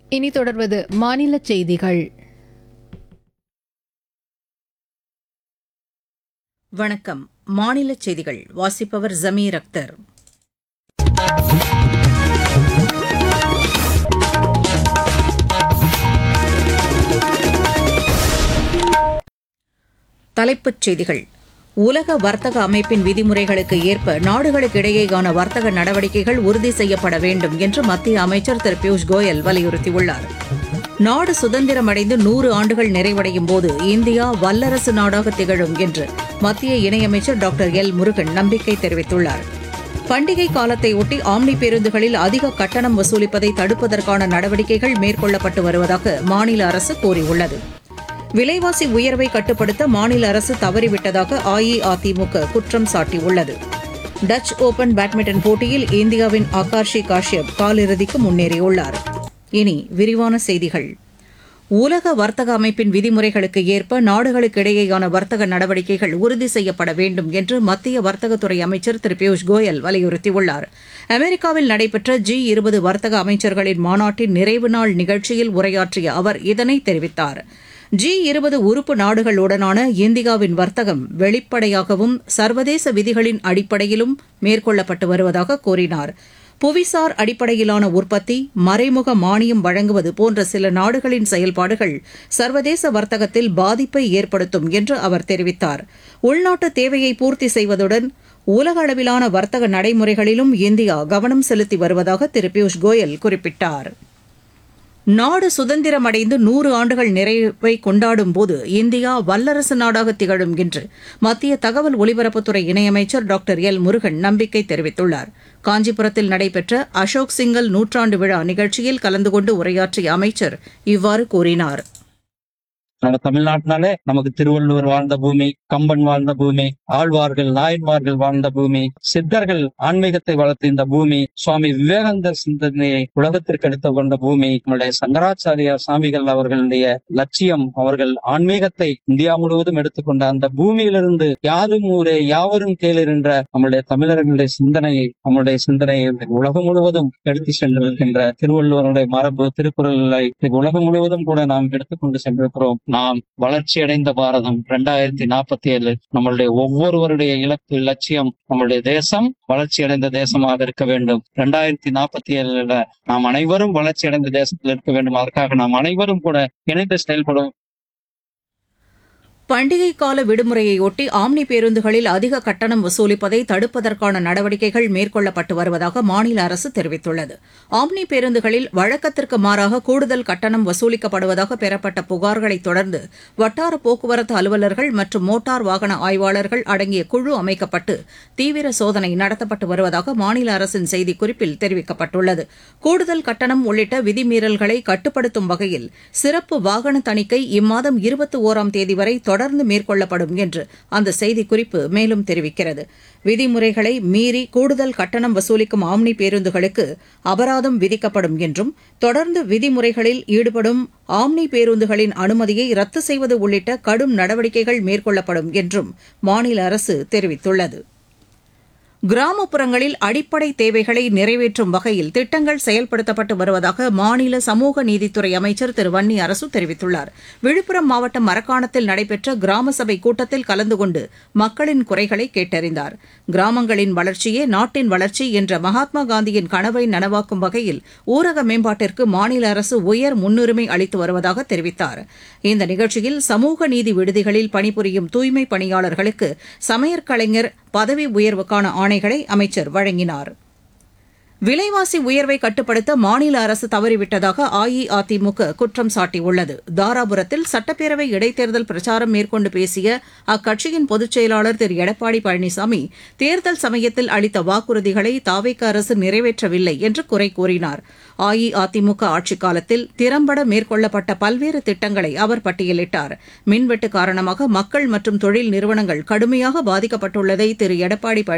இனி தொடர்வது மாநில செய்திகள் வணக்கம் மாநில செய்திகள் வாசிப்பவர் ஜமீர் அக்தர் தலைப்புச் செய்திகள் உலக வர்த்தக அமைப்பின் விதிமுறைகளுக்கு ஏற்ப நாடுகளுக்கிடையேயான வர்த்தக நடவடிக்கைகள் உறுதி செய்யப்பட வேண்டும் என்று மத்திய அமைச்சர் திரு பியூஷ் கோயல் வலியுறுத்தியுள்ளார் நாடு சுதந்திரமடைந்து நூறு ஆண்டுகள் நிறைவடையும் போது இந்தியா வல்லரசு நாடாக திகழும் என்று மத்திய இணையமைச்சர் டாக்டர் எல் முருகன் நம்பிக்கை தெரிவித்துள்ளார் பண்டிகை காலத்தை ஒட்டி ஆம்னி பேருந்துகளில் அதிக கட்டணம் வசூலிப்பதை தடுப்பதற்கான நடவடிக்கைகள் மேற்கொள்ளப்பட்டு வருவதாக மாநில அரசு கூறியுள்ளது விலைவாசி உயர்வை கட்டுப்படுத்த மாநில அரசு தவறிவிட்டதாக அஇஅதிமுக குற்றம் சாட்டியுள்ளது டச் ஓபன் பேட்மிண்டன் போட்டியில் இந்தியாவின் ஆகாஷி காஷ்யப் காலிறுதிக்கு முன்னேறியுள்ளார் இனி விரிவான செய்திகள் உலக வர்த்தக அமைப்பின் விதிமுறைகளுக்கு ஏற்ப நாடுகளுக்கிடையேயான வர்த்தக நடவடிக்கைகள் உறுதி செய்யப்பட வேண்டும் என்று மத்திய வர்த்தகத்துறை அமைச்சர் திரு பியூஷ் கோயல் வலியுறுத்தியுள்ளார் அமெரிக்காவில் நடைபெற்ற ஜி இருபது வர்த்தக அமைச்சர்களின் மாநாட்டின் நிறைவு நாள் நிகழ்ச்சியில் உரையாற்றிய அவர் இதனை தெரிவித்தார் ஜி இருபது உறுப்பு நாடுகளுடனான இந்தியாவின் வர்த்தகம் வெளிப்படையாகவும் சர்வதேச விதிகளின் அடிப்படையிலும் மேற்கொள்ளப்பட்டு வருவதாக கூறினார் புவிசார் அடிப்படையிலான உற்பத்தி மறைமுக மானியம் வழங்குவது போன்ற சில நாடுகளின் செயல்பாடுகள் சர்வதேச வர்த்தகத்தில் பாதிப்பை ஏற்படுத்தும் என்று அவர் தெரிவித்தார் உள்நாட்டு தேவையை பூர்த்தி செய்வதுடன் உலக அளவிலான வர்த்தக நடைமுறைகளிலும் இந்தியா கவனம் செலுத்தி வருவதாக திரு பியூஷ் கோயல் குறிப்பிட்டார் நாடு சுதந்திரமடைந்து நூறு ஆண்டுகள் நிறைவை கொண்டாடும் போது இந்தியா வல்லரசு நாடாக திகழும் என்று மத்திய தகவல் ஒலிபரப்புத்துறை இணையமைச்சர் டாக்டர் எல் முருகன் நம்பிக்கை தெரிவித்துள்ளார் காஞ்சிபுரத்தில் நடைபெற்ற அசோக் சிங்கல் நூற்றாண்டு விழா நிகழ்ச்சியில் கலந்து கொண்டு உரையாற்றிய அமைச்சர் இவ்வாறு கூறினார் நம்ம தமிழ்நாட்டினாலே நமக்கு திருவள்ளுவர் வாழ்ந்த பூமி கம்பன் வாழ்ந்த பூமி ஆழ்வார்கள் நாயன்மார்கள் வாழ்ந்த பூமி சித்தர்கள் ஆன்மீகத்தை வளர்த்த இந்த பூமி சுவாமி விவேகானந்தர் சிந்தனையை உலகத்திற்கு எடுத்து கொண்ட பூமி நம்முடைய சங்கராச்சாரியா சாமிகள் அவர்களுடைய லட்சியம் அவர்கள் ஆன்மீகத்தை இந்தியா முழுவதும் எடுத்துக்கொண்ட அந்த பூமியிலிருந்து யாரும் ஊரே யாவரும் கேளர் என்ற நம்முடைய தமிழர்களுடைய சிந்தனையை நம்முடைய சிந்தனையை உலகம் முழுவதும் எடுத்து சென்றிருக்கின்ற திருவள்ளுவருடைய மரபு திருக்குறளை உலகம் முழுவதும் கூட நாம் எடுத்துக்கொண்டு சென்றிருக்கிறோம் நாம் வளர்ச்சியடைந்த பாரதம் இரண்டாயிரத்தி நாற்பத்தி ஏழு நம்மளுடைய ஒவ்வொருவருடைய இலக்கு லட்சியம் நம்மளுடைய தேசம் வளர்ச்சியடைந்த தேசமாக இருக்க வேண்டும் இரண்டாயிரத்தி நாற்பத்தி ஏழுல நாம் அனைவரும் வளர்ச்சியடைந்த தேசத்தில் இருக்க வேண்டும் அதற்காக நாம் அனைவரும் கூட இணைந்து செயல்படும் பண்டிகை கால விடுமுறையொட்டி ஆம்னி பேருந்துகளில் அதிக கட்டணம் வசூலிப்பதை தடுப்பதற்கான நடவடிக்கைகள் மேற்கொள்ளப்பட்டு வருவதாக மாநில அரசு தெரிவித்துள்ளது ஆம்னி பேருந்துகளில் வழக்கத்திற்கு மாறாக கூடுதல் கட்டணம் வசூலிக்கப்படுவதாக பெறப்பட்ட புகார்களைத் தொடர்ந்து வட்டார போக்குவரத்து அலுவலர்கள் மற்றும் மோட்டார் வாகன ஆய்வாளர்கள் அடங்கிய குழு அமைக்கப்பட்டு தீவிர சோதனை நடத்தப்பட்டு வருவதாக மாநில அரசின் செய்திக்குறிப்பில் தெரிவிக்கப்பட்டுள்ளது கூடுதல் கட்டணம் உள்ளிட்ட விதிமீறல்களை கட்டுப்படுத்தும் வகையில் சிறப்பு வாகன தணிக்கை இம்மாதம் இருபத்தி ஓராம் தேதி வரை தொடர்ந்து மேற்கொள்ளப்படும் என்று அந்த செய்திக்குறிப்பு மேலும் தெரிவிக்கிறது விதிமுறைகளை மீறி கூடுதல் கட்டணம் வசூலிக்கும் ஆம்னி பேருந்துகளுக்கு அபராதம் விதிக்கப்படும் என்றும் தொடர்ந்து விதிமுறைகளில் ஈடுபடும் ஆம்னி பேருந்துகளின் அனுமதியை ரத்து செய்வது உள்ளிட்ட கடும் நடவடிக்கைகள் மேற்கொள்ளப்படும் என்றும் மாநில அரசு தெரிவித்துள்ளது கிராமப்புறங்களில் அடிப்படை தேவைகளை நிறைவேற்றும் வகையில் திட்டங்கள் செயல்படுத்தப்பட்டு வருவதாக மாநில சமூக நீதித்துறை அமைச்சர் திரு வன்னி அரசு தெரிவித்துள்ளார் விழுப்புரம் மாவட்டம் மரக்காணத்தில் நடைபெற்ற கிராம சபை கூட்டத்தில் கலந்து கொண்டு மக்களின் குறைகளை கேட்டறிந்தார் கிராமங்களின் வளர்ச்சியே நாட்டின் வளர்ச்சி என்ற மகாத்மா காந்தியின் கனவை நனவாக்கும் வகையில் ஊரக மேம்பாட்டிற்கு மாநில அரசு உயர் முன்னுரிமை அளித்து வருவதாக தெரிவித்தார் இந்த நிகழ்ச்சியில் சமூக நீதி விடுதிகளில் பணிபுரியும் தூய்மை பணியாளர்களுக்கு சமையற்கலைஞர் பதவி உயர்வுக்கான ஆணைகளை அமைச்சர் வழங்கினார் விலைவாசி உயர்வை கட்டுப்படுத்த மாநில அரசு தவறிவிட்டதாக அஇஅதிமுக குற்றம் சாட்டியுள்ளது தாராபுரத்தில் சட்டப்பேரவை இடைத்தேர்தல் பிரச்சாரம் மேற்கொண்டு பேசிய அக்கட்சியின் பொதுச் செயலாளர் திரு எடப்பாடி பழனிசாமி தேர்தல் சமயத்தில் அளித்த வாக்குறுதிகளை தாவேக்க அரசு நிறைவேற்றவில்லை என்று குறை கூறினார் அஇஅதிமுக ஆட்சிக் காலத்தில் திறம்பட மேற்கொள்ளப்பட்ட பல்வேறு திட்டங்களை அவர் பட்டியலிட்டார் மின்வெட்டு காரணமாக மக்கள் மற்றும் தொழில் நிறுவனங்கள் கடுமையாக பாதிக்கப்பட்டுள்ளதை திரு எடப்பாடி